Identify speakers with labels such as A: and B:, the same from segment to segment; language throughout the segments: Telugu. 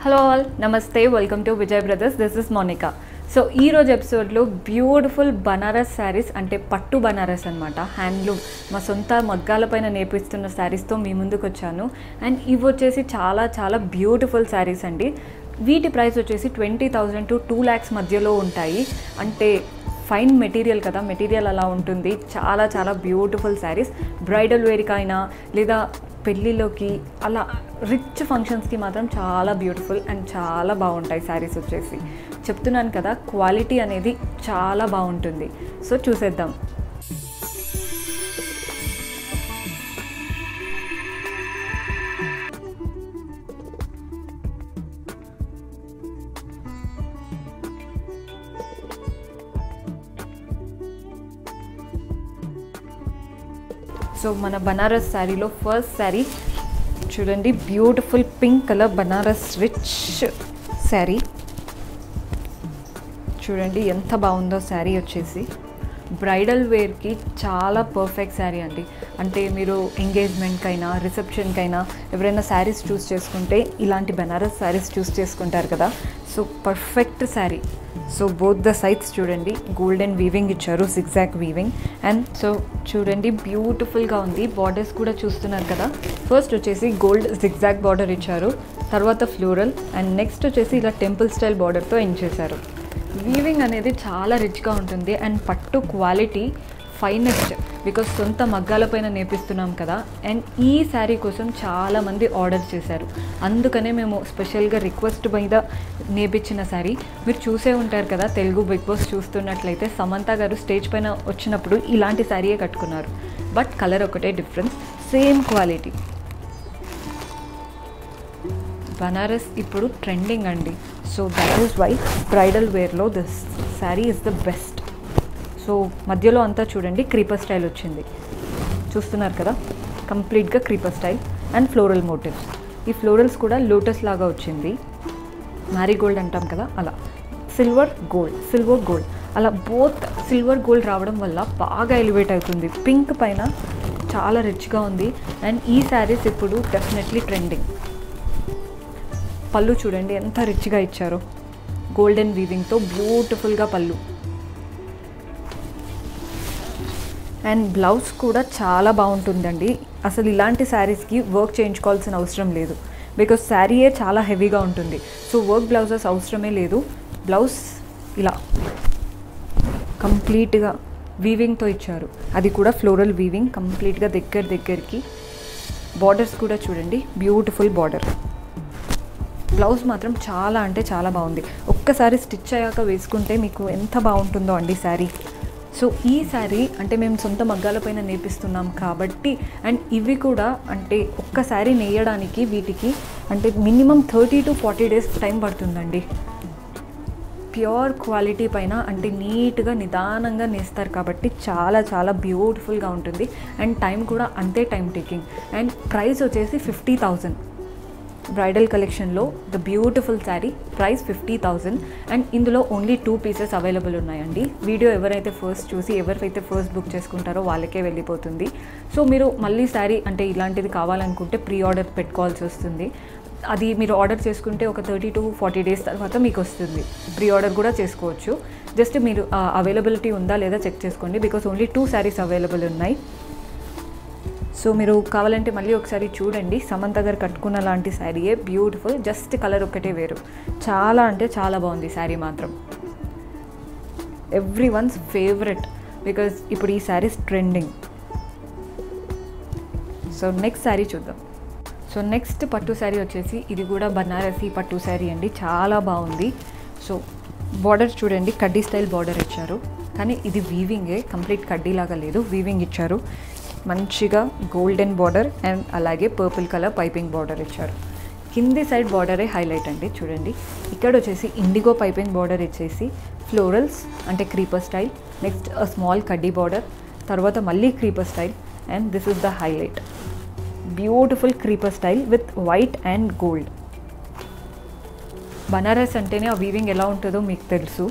A: హలో ఆల్ నమస్తే welcome to Vijay brothers this is Monika so ఈ రోజు ఎపిసోడ్లో బ్యూటిఫుల్ బనారస్ శారీస్ అంటే పట్టు బనారస్ అనమాట హ్యాండ్లూమ్ మా సొంత మగ్గాల పైన నేర్పిస్తున్న శారీస్తో మీ ముందుకు వచ్చాను అండ్ ఇవి వచ్చేసి చాలా చాలా బ్యూటిఫుల్ శారీస్ అండి వీటి ప్రైస్ వచ్చేసి twenty thousand to two lakhs మధ్యలో ఉంటాయి అంటే ఫైన్ మెటీరియల్ కదా మెటీరియల్ అలా ఉంటుంది చాలా చాలా బ్యూటిఫుల్ శారీస్ బ్రైడల్ వేర్కైనా లేదా పెళ్ళిలోకి అలా రిచ్ ఫంక్షన్స్కి మాత్రం చాలా బ్యూటిఫుల్ అండ్ చాలా బాగుంటాయి శారీస్ వచ్చేసి చెప్తున్నాను కదా క్వాలిటీ అనేది చాలా బాగుంటుంది సో చూసేద్దాం సో మన బనారస్ శారీలో ఫస్ట్ శారీ చూడండి beautiful pink colour Banaras rich sari చూడండి ఎంత బాగుందో శారీ వచ్చేసి బ్రైడల్ వేర్కి చాలా పర్ఫెక్ట్ శారీ అండి అంటే మీరు ఎంగేజ్మెంట్కైనా రిసెప్షన్కైనా ఎవరైనా శారీస్ చూస్ చేసుకుంటే ఇలాంటి బనారస్ శారీస్ చూస్ చేసుకుంటారు కదా so perfect sari so both the sides చూడండి గోల్డెన్ వీవింగ్ ఇచ్చారు సిగ్జాక్ వీవింగ్ అండ్ సో చూడండి బ్యూటిఫుల్గా ఉంది బార్డర్స్ కూడా చూస్తున్నారు కదా ఫస్ట్ వచ్చేసి గోల్డ్ సిగ్జాక్ బార్డర్ ఇచ్చారు తర్వాత ఫ్లోరల్ అండ్ నెక్స్ట్ వచ్చేసి ఇలా టెంపుల్ స్టైల్ బార్డర్తో ఎండ్ చేశారు వీవింగ్ అనేది చాలా రిచ్గా ఉంటుంది అండ్ పట్టు క్వాలిటీ ఫైనెస్ట్ బికాస్ సొంత మగ్గాలపైన నేర్పిస్తున్నాం కదా అండ్ ఈ శారీ కోసం చాలామంది ఆర్డర్ చేశారు అందుకనే మేము స్పెషల్గా రిక్వెస్ట్ మీద నేర్పించిన శారీ మీరు చూసే ఉంటారు కదా తెలుగు బిగ్ బాస్ చూస్తున్నట్లయితే సమంత గారు స్టేజ్ పైన వచ్చినప్పుడు ఇలాంటి శారీయే కట్టుకున్నారు బట్ కలర్ ఒకటే డిఫరెన్స్ సేమ్ క్వాలిటీ బనారస్ ఇప్పుడు ట్రెండింగ్ అండి so that is why bridal వేర్లో this sari is the best so మధ్యలో అంతా చూడండి క్రీపర్ స్టైల్ వచ్చింది చూస్తున్నారు కదా కంప్లీట్గా creeper style and floral motifs ఈ ఫ్లోరల్స్ కూడా లోటస్ లాగా వచ్చింది మ్యారీగోల్డ్ అంటాం కదా అలా సిల్వర్ గోల్డ్ సిల్వర్ గోల్డ్ అలా బోత్ సిల్వర్ గోల్డ్ రావడం వల్ల బాగా ఎలివేట్ అవుతుంది పింక్ పైన చాలా రిచ్గా ఉంది అండ్ ఈ శారీస్ ఇప్పుడు డెఫినెట్లీ ట్రెండింగ్ పళ్ళు చూడండి ఎంత రిచ్గా ఇచ్చారో గోల్డెన్ వీవింగ్తో బ్యూటిఫుల్గా పళ్ళు అండ్ బ్లౌజ్ కూడా చాలా బాగుంటుందండి అసలు ఇలాంటి శారీస్కి వర్క్ చేయించుకోవాల్సిన అవసరం లేదు బికాస్ శారీయే చాలా హెవీగా ఉంటుంది సో వర్క్ బ్లౌజెస్ అవసరమే లేదు బ్లౌజ్ ఇలా కంప్లీట్గా వీవింగ్తో ఇచ్చారు అది కూడా ఫ్లోరల్ వీవింగ్ కంప్లీట్గా దగ్గర దగ్గరికి బార్డర్స్ కూడా చూడండి బ్యూటిఫుల్ బార్డర్ బ్లౌజ్ మాత్రం చాలా అంటే చాలా బాగుంది ఒక్కసారి స్టిచ్ అయ్యాక వేసుకుంటే మీకు ఎంత బాగుంటుందో అండి శారీ సో ఈ శారీ అంటే మేము సొంత మగ్గాలపైన నేర్పిస్తున్నాం కాబట్టి అండ్ ఇవి కూడా అంటే ఒక్క శారీ నేయడానికి వీటికి అంటే minimum thirty to forty days time పడుతుందండి ప్యూర్ క్వాలిటీ పైన అంటే నీట్గా నిదానంగా నేస్తారు కాబట్టి చాలా చాలా బ్యూటిఫుల్గా ఉంటుంది అండ్ టైం కూడా అంతే టైం టేకింగ్ అండ్ ప్రైస్ వచ్చేసి ఫిఫ్టీ థౌజండ్ బ్రైడల్ కలెక్షన్లో the beautiful sari price fifty thousand and ఇందులో ఓన్లీ టూ పీసెస్ అవైలబుల్ ఉన్నాయండి వీడియో ఎవరైతే ఫస్ట్ చూసి ఎవరైతే ఫస్ట్ బుక్ చేసుకుంటారో వాళ్ళకే వెళ్ళిపోతుంది సో మీరు మళ్ళీ శారీ అంటే ఇలాంటిది కావాలనుకుంటే ప్రీ ఆర్డర్ పెట్టుకోవాల్సి వస్తుంది అది మీరు ఆర్డర్ చేసుకుంటే ఒక థర్టీ టు ఫార్టీ డేస్ తర్వాత మీకు వస్తుంది ప్రీ ఆర్డర్ కూడా చేసుకోవచ్చు జస్ట్ మీరు అవైలబిలిటీ ఉందా లేదా చెక్ చేసుకోండి because only two saris available ఉన్నాయి సో మీరు కావాలంటే మళ్ళీ ఒకసారి చూడండి సమంత గారు కట్టుకున్న లాంటి శారీయే బ్యూటిఫుల్ జస్ట్ కలర్ ఒకటే వేరు చాలా అంటే చాలా బాగుంది శారీ మాత్రం ఎవ్రీ వన్స్ ఫేవరెట్ బికాజ్ ఇప్పుడు ఈ saris trending so next sari చూద్దాం సో నెక్స్ట్ పట్టు శారీ వచ్చేసి ఇది కూడా బనారసి పట్టు శారీ అండి చాలా బాగుంది సో బార్డర్ చూడండి కడ్డీ స్టైల్ బార్డర్ ఇచ్చారు కానీ ఇది వీవింగే కంప్లీట్ కడ్డీ లాగా లేదు వీవింగ్ ఇచ్చారు మంచిగా గోల్డెన్ బార్డర్ అండ్ అలాగే పర్పుల్ కలర్ పైపింగ్ బార్డర్ ఇచ్చారు కింది సైడ్ బార్డరే హైలైట్ అండి చూడండి ఇక్కడ వచ్చేసి ఇండిగో పైపింగ్ బార్డర్ ఇచ్చేసి ఫ్లోరల్స్ అంటే క్రీపర్ స్టైల్ నెక్స్ట్ స్మాల్ కడ్డీ బార్డర్ తర్వాత మళ్ళీ creeper style and this is the highlight beautiful creeper style with white and gold Banaras అంటేనే ఆ వీవింగ్ ఎలా ఉంటుందో మీకు తెలుసు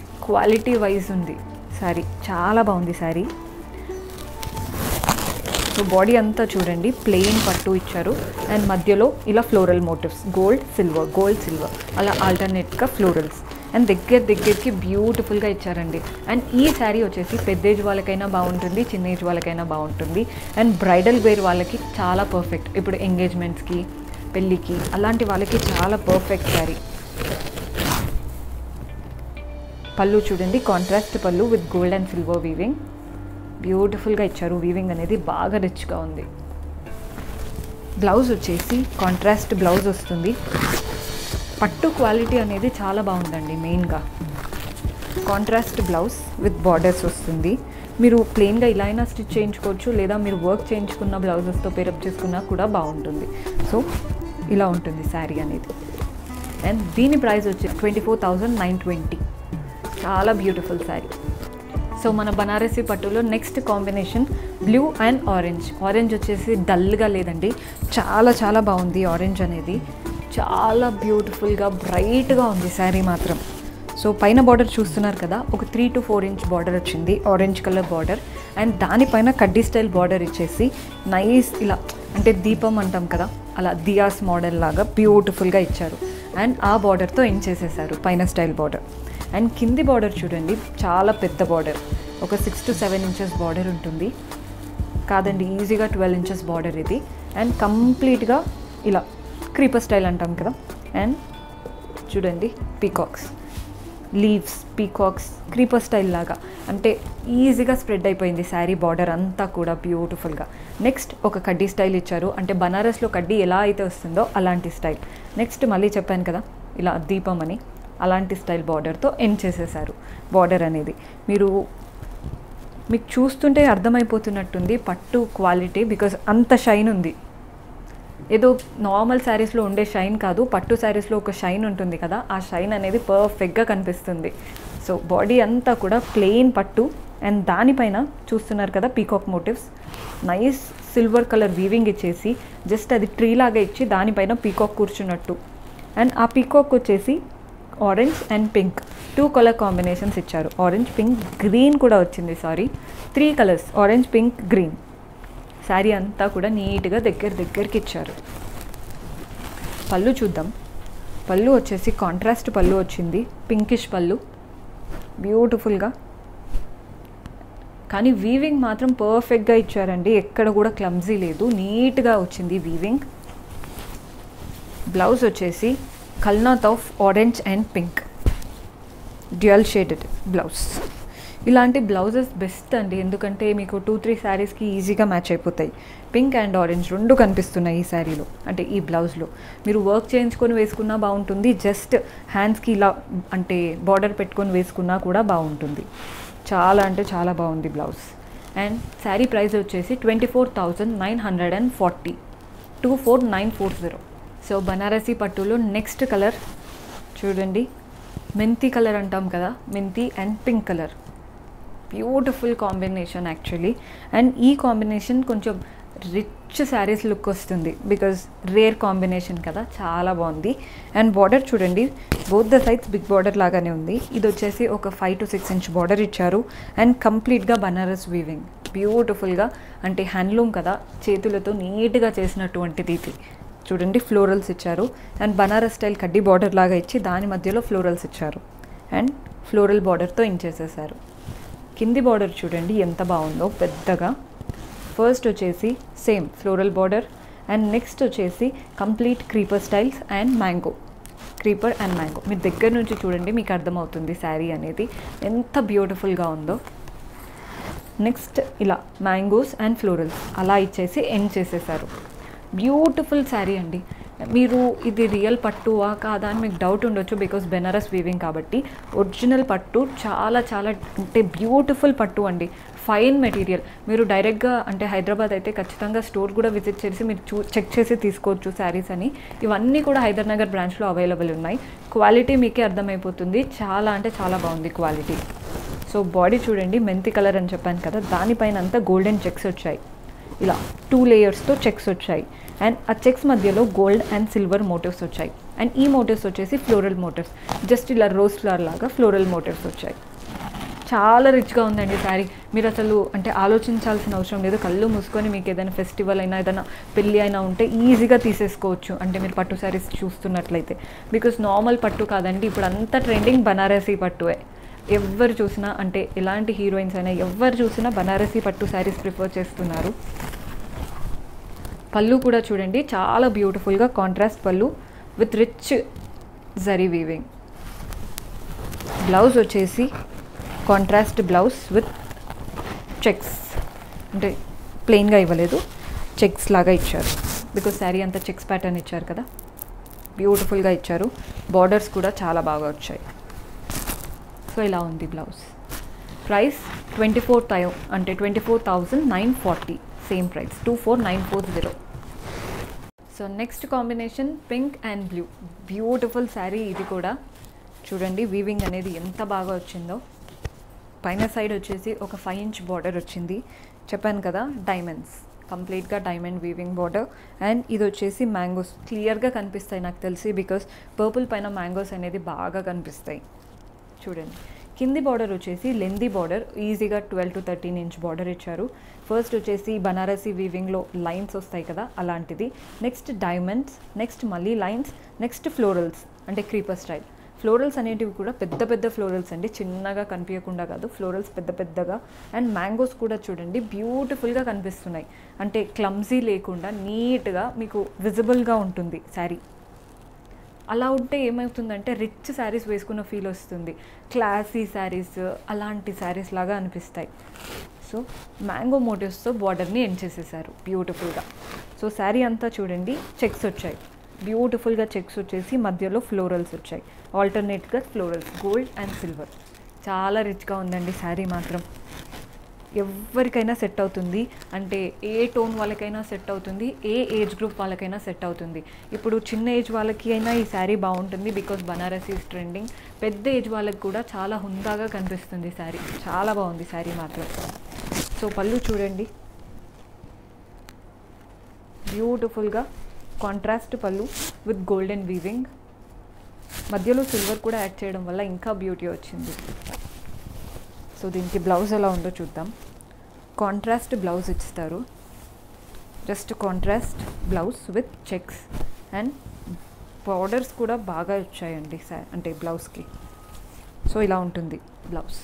A: క్వాలిటీ వైజ్ ఉంది శారీ చాలా బాగుంది శారీ సో బాడీ అంతా చూడండి ప్లెయిన్ పట్టు ఇచ్చారు అండ్ మధ్యలో ఇలా floral motifs gold silver gold silver అలా ఆల్టర్నేట్గా ఫ్లోరల్స్ అండ్ దగ్గర దగ్గరికి బ్యూటిఫుల్గా ఇచ్చారండి అండ్ ఈ శారీ వచ్చేసి పెద్ద ఏజ్ వాళ్ళకైనా బాగుంటుంది చిన్న ఏజ్ వాళ్ళకైనా బాగుంటుంది అండ్ బ్రైడల్ వేర్ వాళ్ళకి చాలా పర్ఫెక్ట్ ఇప్పుడు ఎంగేజ్మెంట్స్కి పెళ్ళికి అలాంటి వాళ్ళకి చాలా పర్ఫెక్ట్ శారీ పళ్ళు చూడండి కాంట్రాస్ట్ పళ్ళు with gold and silver weaving బ్యూటిఫుల్గా ఇచ్చారు వీవింగ్ అనేది బాగా రిచ్గా ఉంది బ్లౌజ్ వచ్చేసి కాంట్రాస్ట్ బ్లౌజ్ వస్తుంది పట్టు క్వాలిటీ అనేది చాలా బాగుందండి మెయిన్గా కాంట్రాస్ట్ బ్లౌజ్ విత్ బార్డర్స్ వస్తుంది మీరు ప్లెయిన్గా ఇలా అయినా స్టిచ్ చేయించుకోవచ్చు లేదా మీరు వర్క్ చేయించుకున్న బ్లౌజెస్తో పేరప్ చేసుకున్నా కూడా బాగుంటుంది సో ఇలా ఉంటుంది శారీ అనేది అండ్ దీని ప్రైస్ వచ్చి twenty four thousand nine twenty చాలా బ్యూటిఫుల్ శారీ సో మన బనారసి పట్టులో next combination blue and orange orange వచ్చేసి డల్గా లేదండి చాలా చాలా బాగుంది ఆరెంజ్ అనేది చాలా బ్యూటిఫుల్గా బ్రైట్గా ఉంది శారీ మాత్రం సో పైన బార్డర్ చూస్తున్నారు కదా ఒక three to four inch border వచ్చింది ఆరెంజ్ కలర్ బార్డర్ అండ్ దానిపైన కడ్డీ స్టైల్ బార్డర్ ఇచ్చేసి నైస్ ఇలా అంటే దీపం అంటాం కదా అలా దియాస్ మోడల్ లాగా బ్యూటిఫుల్గా ఇచ్చారు అండ్ ఆ బార్డర్తో ఎండ్ చేసేసారు పైన స్టైల్ బార్డర్ అండ్ కింది బార్డర్ చూడండి చాలా పెద్ద బార్డర్ ఒక six to seven inches border ఉంటుంది కాదండి ఈజీగా ట్వెల్వ్ ఇంచెస్ బార్డర్ ఇది అండ్ కంప్లీట్గా ఇలా క్రీపర్ స్టైల్ అంటాం కదా అండ్ చూడండి peacocks leaves peacocks creeper style లాగా అంటే ఈజీగా స్ప్రెడ్ అయిపోయింది శారీ బార్డర్ అంతా కూడా బ్యూటిఫుల్గా నెక్స్ట్ ఒక కడ్డీ స్టైల్ ఇచ్చారు అంటే బనారస్లో కడ్డీ ఎలా అయితే వస్తుందో అలాంటి స్టైల్ నెక్స్ట్ మళ్ళీ చెప్పాను కదా ఇలా దీపం అని అలాంటి స్టైల్ బార్డర్తో ఎండ్ చేసేసారు బార్డర్ అనేది మీరు మీకు చూస్తుంటే అర్థమైపోతున్నట్టుంది పట్టు క్వాలిటీ బికాజ్ అంత షైన్ ఉంది ఏదో నార్మల్ శారీస్లో ఉండే షైన్ కాదు పట్టు శారీస్లో ఒక షైన్ ఉంటుంది కదా ఆ షైన్ అనేది పర్ఫెక్ట్గా కనిపిస్తుంది సో బాడీ అంతా కూడా ప్లెయిన్ పట్టు అండ్ దానిపైన చూస్తున్నారు కదా peacock motifs nice silver colour weaving ఇచ్చేసి జస్ట్ అది ట్రీ లాగా ఇచ్చి దానిపైన పీకాక్ కూర్చున్నట్టు అండ్ ఆ పీకాక్ వచ్చేసి orange and pink two colour combinations ఇచ్చారు ఆరెంజ్ పింక్ గ్రీన్ కూడా వచ్చింది sorry three colours orange pink green sari అంతా కూడా నీట్గా దగ్గర దగ్గరికి ఇచ్చారు పళ్ళు చూద్దాం పళ్ళు వచ్చేసి కాంట్రాస్ట్ పళ్ళు వచ్చింది పింకిష్ పళ్ళు బ్యూటిఫుల్గా కానీ వీవింగ్ మాత్రం పర్ఫెక్ట్గా ఇచ్చారండి ఎక్కడ కూడా క్లమ్జీ లేదు నీట్గా వచ్చింది వీవింగ్ బ్లౌజ్ వచ్చేసి కల్నాత్ of orange and pink dual shaded blouse ఇలాంటి బ్లౌజెస్ బెస్ట్ అండి ఎందుకంటే మీకు టూ త్రీ శారీస్కి ఈజీగా మ్యాచ్ అయిపోతాయి పింక్ అండ్ ఆరెంజ్ రెండు కనిపిస్తున్నాయి ఈ శారీలో అంటే ఈ బ్లౌజ్లో మీరు వర్క్ చేయించుకొని వేసుకున్నా బాగుంటుంది జస్ట్ హ్యాండ్స్కి ఇలా అంటే బార్డర్ పెట్టుకొని వేసుకున్నా కూడా బాగుంటుంది చాలా అంటే చాలా బాగుంది బ్లౌజ్ అండ్ శారీ ప్రైస్ వచ్చేసి twenty four thousand nine hundred and forty two four nine four zero so Banarasi పట్టులో నెక్స్ట్ కలర్ చూడండి మెంతి కలర్ అంటాం కదా మెంతి and pink colour beautiful combination actually and ఈ కాంబినేషన్ కొంచెం రిచ్ శారీస్ లుక్ వస్తుంది బికాజ్ రేర్ కాంబినేషన్ కదా చాలా బాగుంది అండ్ బార్డర్ చూడండి both the sides big border లాగానే ఉంది ఇది వచ్చేసి ఒక five to six inch border ఇచ్చారు అండ్ కంప్లీట్గా బనారస్ వీవింగ్ బ్యూటిఫుల్గా అంటే హ్యాండ్లూమ్ కదా చేతులతో నీట్గా చేసినటువంటిది ఇది చూడండి ఫ్లోరల్స్ ఇచ్చారు అండ్ బనారస్ స్టైల్ కడ్డీ బార్డర్ లాగా ఇచ్చి దాని మధ్యలో ఫ్లోరల్స్ ఇచ్చారు అండ్ ఫ్లోరల్ బార్డర్తో ఇంచేసేసారు కింది బార్డర్ చూడండి ఎంత బాగుందో పెద్దగా ఫస్ట్ వచ్చేసి same floral border and next వచ్చేసి complete creeper styles and mango creeper and mango మీరు దగ్గర నుంచి చూడండి మీకు అర్థమవుతుంది శారీ అనేది ఎంత బ్యూటిఫుల్గా ఉందో నెక్స్ట్ ఇలా మ్యాంగోస్ అండ్ ఫ్లోరల్స్ అలా ఇచ్చేసి ఎండ్ చేసేసారు బ్యూటిఫుల్ శారీ అండి మీరు ఇది రియల్ పట్టువా కాదా అని మీకు డౌట్ ఉండొచ్చు బికాస్ బెనారస్ వీవింగ్ కాబట్టి ఒరిజినల్ పట్టు చాలా చాలా అంటే బ్యూటిఫుల్ పట్టు అండి ఫైన్ మెటీరియల్ మీరు డైరెక్ట్గా అంటే హైదరాబాద్ అయితే ఖచ్చితంగా స్టోర్ కూడా విజిట్ చేసి మీరు చూ చెక్ చేసి తీసుకోవచ్చు శారీస్ అని ఇవన్నీ కూడా హైదర్ నగర్ బ్రాంచ్లో అవైలబుల్ ఉన్నాయి క్వాలిటీ మీకే అర్థమైపోతుంది చాలా అంటే చాలా బాగుంది క్వాలిటీ సో బాడీ చూడండి మెంతి కలర్ అని చెప్పాను కదా దానిపైన అంతా గోల్డెన్ చెక్స్ వచ్చాయి ఇలా టూ లేయర్స్తో చెక్స్ వచ్చాయి అండ్ ఆ చెక్స్ మధ్యలో గోల్డ్ అండ్ సిల్వర్ మోటివ్స్ వచ్చాయి అండ్ ఈ మోటివ్స్ వచ్చేసి ఫ్లోరల్ మోటివ్స్ జస్ట్ ఇలా రోజ్ ఫ్లవర్ లాగా ఫ్లోరల్ మోటివ్స్ వచ్చాయి చాలా రిచ్గా ఉందండి శారీ మీరు అసలు అంటే ఆలోచించాల్సిన అవసరం లేదు కళ్ళు మూసుకొని మీకు ఏదైనా ఫెస్టివల్ అయినా ఏదైనా పెళ్ళి అయినా ఉంటే ఈజీగా తీసేసుకోవచ్చు అంటే మీరు పట్టు శారీస్ చూస్తున్నట్లయితే బికాస్ నార్మల్ పట్టు కాదండి ఇప్పుడు అంతా ట్రెండింగ్ బనారసీ పట్టువే ఎవరు చూసినా అంటే ఎలాంటి హీరోయిన్స్ అయినా ఎవరు చూసినా బనారసీ పట్టు శారీస్ ప్రిఫర్ చేస్తున్నారు పళ్ళు కూడా చూడండి చాలా బ్యూటిఫుల్గా కాంట్రాస్ట్ పళ్ళు with rich zari weaving blouse వచ్చేసి కాంట్రాస్ట్ బ్లౌజ్ విత్ చెక్స్ అంటే ప్లెయిన్గా ఇవ్వలేదు చెక్స్ లాగా ఇచ్చారు బికాస్ శారీ అంతా చెక్స్ ప్యాటర్న్ ఇచ్చారు కదా బ్యూటిఫుల్గా ఇచ్చారు బార్డర్స్ కూడా చాలా బాగా వచ్చాయి సో ఇలా ఉంది blouse price twenty four thou అంటే twenty four thousand nine forty same price two four nine four zero so next combination pink and blue beautiful sari ఇది కూడా చూడండి వీవింగ్ అనేది ఎంత బాగా వచ్చిందో పైన సైడ్ వచ్చేసి ఒక ఫైవ్ ఇంచ్ బార్డర్ వచ్చింది చెప్పాను కదా డైమండ్స్ కంప్లీట్గా డైమండ్ వీవింగ్ బార్డర్ అండ్ ఇది వచ్చేసి మ్యాంగోస్ క్లియర్గా కనిపిస్తాయి నాకు తెలిసి బికాస్ పర్పుల్ పైన మ్యాంగోస్ అనేది బాగా కనిపిస్తాయి చూడండి కింది బార్డర్ వచ్చేసి లెందీ బార్డర్ ఈజీగా twelve to thirteen inch border ఇచ్చారు ఫస్ట్ వచ్చేసి బనారసీ వీవింగ్లో లైన్స్ వస్తాయి కదా అలాంటిది నెక్స్ట్ డైమండ్స్ నెక్స్ట్ మళ్ళీ లైన్స్ నెక్స్ట్ ఫ్లోరల్స్ అంటే క్రీపర్ స్టైల్ ఫ్లోరల్స్ అనేటివి కూడా పెద్ద పెద్ద ఫ్లోరల్స్ అండి చిన్నగా కనిపించకుండా కాదు ఫ్లోరల్స్ పెద్ద పెద్దగా అండ్ మ్యాంగోస్ కూడా చూడండి బ్యూటిఫుల్గా కనిపిస్తున్నాయి అంటే క్లమ్జీ లేకుండా నీట్గా మీకు విజిబుల్గా ఉంటుంది శారీ అలా ఉంటే ఏమవుతుందంటే రిచ్ శారీస్ వేసుకున్న ఫీల్ వస్తుంది క్లాసీ శారీస్ అలాంటి శారీస్ లాగా అనిపిస్తాయి సో మ్యాంగో మోటివ్స్తో బార్డర్ని ఎండ్ చేసేసారు బ్యూటిఫుల్గా సో శారీ అంతా చూడండి చెక్స్ వచ్చాయి బ్యూటిఫుల్గా చెక్స్ వచ్చేసి మధ్యలో ఫ్లోరల్స్ వచ్చాయి ఆల్టర్నేట్గా ఫ్లోరల్స్ గోల్డ్ అండ్ సిల్వర్ చాలా రిచ్గా ఉందండి శారీ మాత్రం ఎవరికైనా సెట్ అవుతుంది అంటే ఏ టోన్ వాళ్ళకైనా సెట్ అవుతుంది ఏ ఏజ్ గ్రూప్ వాళ్ళకైనా సెట్ అవుతుంది ఇప్పుడు చిన్న ఏజ్ వాళ్ళకి అయినా ఈ శారీ బాగుంటుంది బికాస్ బనారస్ ఈజ్ ట్రెండింగ్ పెద్ద ఏజ్ వాళ్ళకి కూడా చాలా హుందాగా కనిపిస్తుంది శారీ చాలా బాగుంది శారీ మాత్రం సో పళ్ళు చూడండి బ్యూటిఫుల్గా కాంట్రాస్ట్ పళ్ళు విత్ గోల్డెన్ వీవింగ్ మధ్యలో సిల్వర్ కూడా యాడ్ చేయడం వల్ల ఇంకా బ్యూటీ వచ్చింది సో దీనికి బ్లౌజ్ ఎలా ఉందో చూద్దాం కాంట్రాస్ట్ బ్లౌజ్ ఇస్తారు just contrast blouse with checks and borders కూడా బాగా వచ్చాయండి సా అంటే బ్లౌజ్కి సో ఇలా ఉంటుంది బ్లౌజ్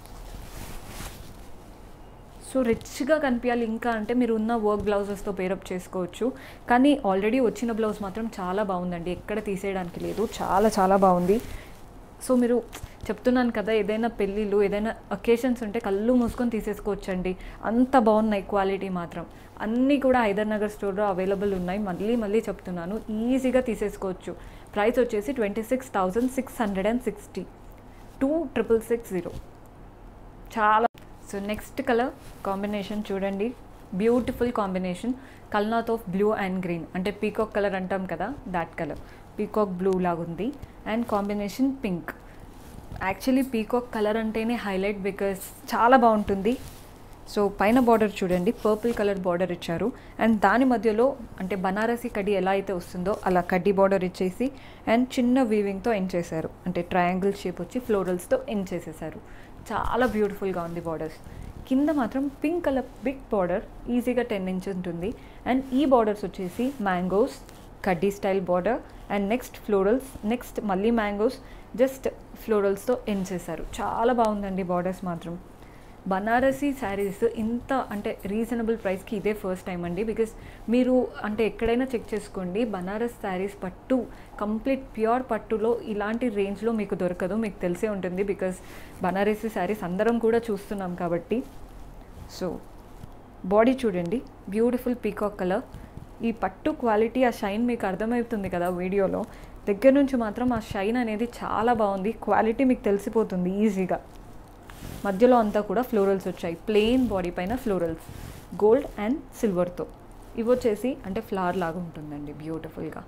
A: సో రిచ్గా కనిపించాలి ఇంకా అంటే మీరు ఉన్న వర్క్ బ్లౌజెస్తో పేరప్ చేసుకోవచ్చు కానీ ఆల్రెడీ వచ్చిన బ్లౌజ్ మాత్రం చాలా బాగుందండి ఎక్కడ తీసేయడానికి లేదు చాలా చాలా బాగుంది సో మీరు చెప్తున్నాను కదా ఏదైనా పెళ్ళిళ్ళు ఏదైనా అకేషన్స్ ఉంటే కళ్ళు మూసుకొని తీసేసుకోవచ్చండి అంత బాగున్నాయి క్వాలిటీ మాత్రం అన్నీ కూడా హైదర్ నగర్ స్టోర్లో అవైలబుల్ ఉన్నాయి మళ్ళీ మళ్ళీ చెప్తున్నాను ఈజీగా తీసేసుకోవచ్చు ప్రైస్ వచ్చేసి twenty six thousand six hundred and sixty two triple six zero చాలా సో నెక్స్ట్ కలర్ కాంబినేషన్ చూడండి బ్యూటిఫుల్ కాంబినేషన్ కల్నాథ్ ఆఫ్ బ్లూ అండ్ గ్రీన్ అంటే పీకాక్ కలర్ అంటాం కదా దాట్ కలర్ పీకాక్ బ్లూ లాగుంది and combination pink actually peacock colour అంటేనే హైలైట్ బికాస్ చాలా బాగుంటుంది సో పైన బార్డర్ చూడండి పర్పుల్ కలర్ బార్డర్ ఇచ్చారు అండ్ దాని మధ్యలో అంటే బనారసి కడ్డీ ఎలా అయితే వస్తుందో అలా కడ్డీ బార్డర్ ఇచ్చేసి అండ్ చిన్న వీవింగ్తో ఎండ్ చేశారు అంటే ట్రయాంగిల్ షేప్ వచ్చి ఫ్లోరల్స్తో ఎండ్ చేసేసారు చాలా బ్యూటిఫుల్గా ఉంది బార్డర్స్ కింద మాత్రం పింక్ కలర్ బిగ్ బార్డర్ ఈజీగా టెన్ ఇంచ్ ఉంటుంది అండ్ ఈ బార్డర్స్ వచ్చేసి మ్యాంగోస్ కడ్డీ style border and next florals next మళ్ళీ మ్యాంగోస్ జస్ట్ ఫ్లోరల్స్తో ఎండ్ చేశారు చాలా బాగుందండి బార్డర్స్ మాత్రం బనారసీ శారీస్ ఇంత అంటే రీజనబుల్ ప్రైస్కి ఇదే ఫస్ట్ టైం అండి బికాస్ మీరు అంటే ఎక్కడైనా చెక్ చేసుకోండి బనారస్ శారీస్ పట్టు కంప్లీట్ ప్యూర్ పట్టులో ఇలాంటి రేంజ్లో మీకు దొరకదు మీకు తెలిసే ఉంటుంది బికాస్ బనారసీ శారీస్ అందరం కూడా చూస్తున్నాం కాబట్టి సో బాడీ చూడండి బ్యూటిఫుల్ పీకాక్ కలర్ ఈ పట్టు క్వాలిటీ ఆ షైన్ మీకు అర్థమవుతుంది కదా వీడియోలో దగ్గర నుంచి మాత్రం ఆ షైన్ అనేది చాలా బాగుంది క్వాలిటీ మీకు తెలిసిపోతుంది ఈజీగా మధ్యలో అంతా కూడా ఫ్లోరల్స్ వచ్చాయి ప్లెయిన్ బాడీ పైన ఫ్లోరల్స్ గోల్డ్ అండ్ సిల్వర్తో ఇవి వచ్చేసి అంటే ఫ్లవర్ లాగా ఉంటుందండి బ్యూటిఫుల్గా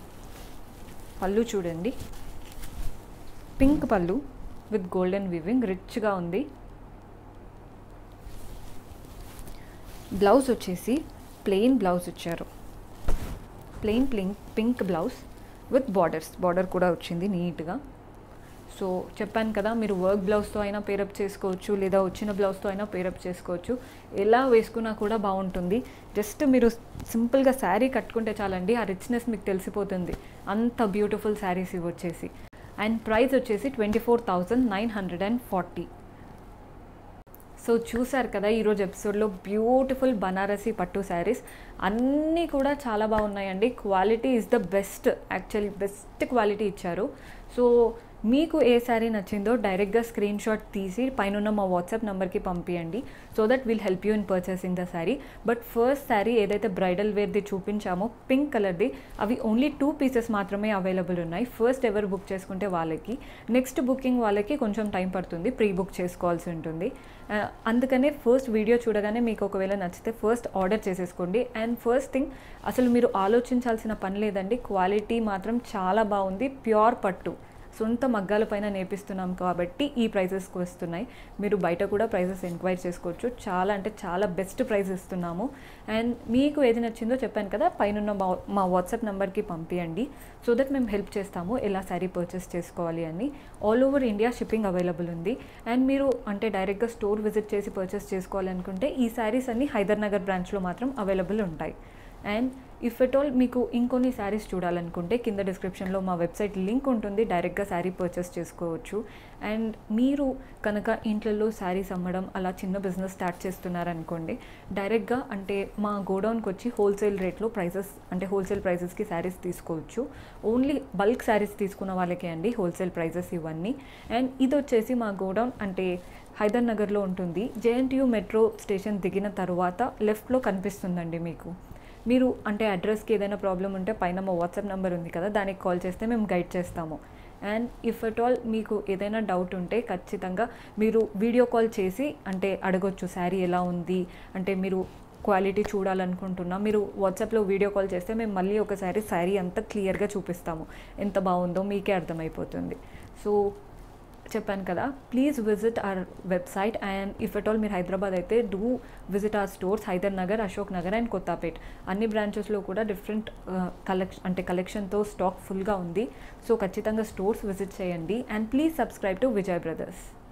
A: పళ్ళు చూడండి పింక్ పళ్ళు విత్ గోల్డెన్ వివింగ్ రిచ్గా ఉంది బ్లౌజ్ వచ్చేసి ప్లెయిన్ బ్లౌజ్ ఇచ్చారు plain pink pink blouse with borders border కూడా వచ్చింది నీట్గా సో చెప్పాను కదా మీరు వర్క్ బ్లౌజ్తో అయినా పేరప్ చేసుకోవచ్చు లేదా వచ్చిన బ్లౌజ్తో అయినా పేరప్ చేసుకోవచ్చు ఎలా వేసుకున్నా కూడా బాగుంటుంది జస్ట్ మీరు సింపుల్గా శారీ కట్టుకుంటే చాలండి ఆ రిచ్నెస్ మీకు తెలిసిపోతుంది అంత బ్యూటిఫుల్ శారీస్ ఇవి వచ్చేసి అండ్ ప్రైస్ వచ్చేసి twenty four thousand nine hundred and forty so చూసారు కదా ఈరోజు ఎపిసోడ్లో బ్యూటిఫుల్ బనారసి పట్టు శారీస్ అన్నీ కూడా చాలా బాగున్నాయండి quality is the best actually best quality ఇచ్చారు సో మీకు ఏ శారీ నచ్చిందో డైరెక్ట్గా స్క్రీన్ షాట్ తీసి పైన మా వాట్సాప్ నెంబర్కి పంపించండి so that will help you in purchasing the sari but first sari ఏదైతే బ్రైడల్ వేర్ది చూపించామో పింక్ కలర్ది అవి ఓన్లీ టూ పీసెస్ మాత్రమే అవైలబుల్ ఉన్నాయి ఫస్ట్ ఎవరు బుక్ చేసుకుంటే వాళ్ళకి నెక్స్ట్ బుకింగ్ వాళ్ళకి కొంచెం టైం పడుతుంది ప్రీ బుక్ చేసుకోవాల్సి ఉంటుంది ఆ, అందుకనే ఫస్ట్ వీడియో చూడగానే మీకు ఒకవేళ నచ్చితే ఫస్ట్ ఆర్డర్ చేసేసుకోండి అండ్ ఫస్ట్ థింగ్ అసలు మీరు ఆలోచించాల్సిన పని లేదండి క్వాలిటీ మాత్రం చాలా బాగుంది ప్యూర్ పట్టు సొంత మగ్గాల పైన నేర్పిస్తున్నాం కాబట్టి ఈ ప్రైజెస్కి వస్తున్నాయి మీరు బయట కూడా ప్రైజెస్ ఎంక్వైరీ చేసుకోవచ్చు చాలా అంటే చాలా బెస్ట్ ప్రైస్ ఇస్తున్నాము అండ్ మీకు ఏది నచ్చిందో చెప్పాను కదా పైన మా మా వాట్సాప్ నెంబర్కి పంపించండి సో దట్ మేము హెల్ప్ చేస్తాము ఎలా శారీ పర్చేస్ చేసుకోవాలి అని all over India shipping available ఉంది అండ్ మీరు అంటే డైరెక్ట్గా స్టోర్ విజిట్ చేసి పర్చేస్ చేసుకోవాలనుకుంటే ఈ శారీస్ అన్ని హైదర్ నగర్ బ్రాంచ్లో మాత్రం అవైలబుల్ ఉంటాయి అండ్ ఇఫ్ ఎట్ ఆల్ మీకు ఇంకొన్ని శారీస్ చూడాలనుకుంటే కింద డిస్క్రిప్షన్లో మా వెబ్సైట్ లింక్ ఉంటుంది డైరెక్ట్గా శారీ పర్చేస్ చేసుకోవచ్చు అండ్ మీరు కనుక ఇంట్లలో శారీస్ అమ్మడం అలా చిన్న బిజినెస్ స్టార్ట్ చేస్తున్నారనుకోండి డైరెక్ట్గా అంటే మా గోడౌన్కి వచ్చి హోల్సేల్ రేట్లో ప్రైసెస్ అంటే హోల్సేల్ ప్రైసెస్కి శారీస్ తీసుకోవచ్చు ఓన్లీ బల్క్ శారీస్ తీసుకున్న వాళ్ళకే అండి హోల్సేల్ ప్రైసెస్ ఇవన్నీ అండ్ ఇది వచ్చేసి మా గోడౌన్ అంటే హైదర్ నగర్లో ఉంటుంది జేఎన్టీయూ మెట్రో స్టేషన్ దిగిన తర్వాత లెఫ్ట్లో కనిపిస్తుందండి మీకు మీరు అంటే అడ్రస్కి ఏదైనా ప్రాబ్లం ఉంటే పైన మా వాట్సాప్ నెంబర్ ఉంది కదా దానికి కాల్ చేస్తే మేము గైడ్ చేస్తాము అండ్ ఇఫ్ అట్ ఆల్ మీకు ఏదైనా డౌట్ ఉంటే ఖచ్చితంగా మీరు వీడియో కాల్ చేసి అంటే అడగొచ్చు శారీ ఎలా ఉంది అంటే మీరు క్వాలిటీ చూడాలనుకుంటున్నా మీరు వాట్సాప్లో వీడియో కాల్ చేస్తే మేము మళ్ళీ ఒకసారి శారీ అంతా క్లియర్గా చూపిస్తాము ఎంత బాగుందో మీకే అర్థమైపోతుంది సో చెప్పాను కదా please visit our website and if at all మీరు హైదరాబాద్ అయితే do visit our stores Hyder Nagar Ashok Nagar and Kothapet అన్ని బ్రాంచెస్లో కూడా డిఫరెంట్ కలెక్షన్ అంటే కలెక్షన్తో స్టాక్ ఫుల్గా ఉంది సో ఖచ్చితంగా స్టోర్స్ విజిట్ చేయండి and please subscribe to Vijay brothers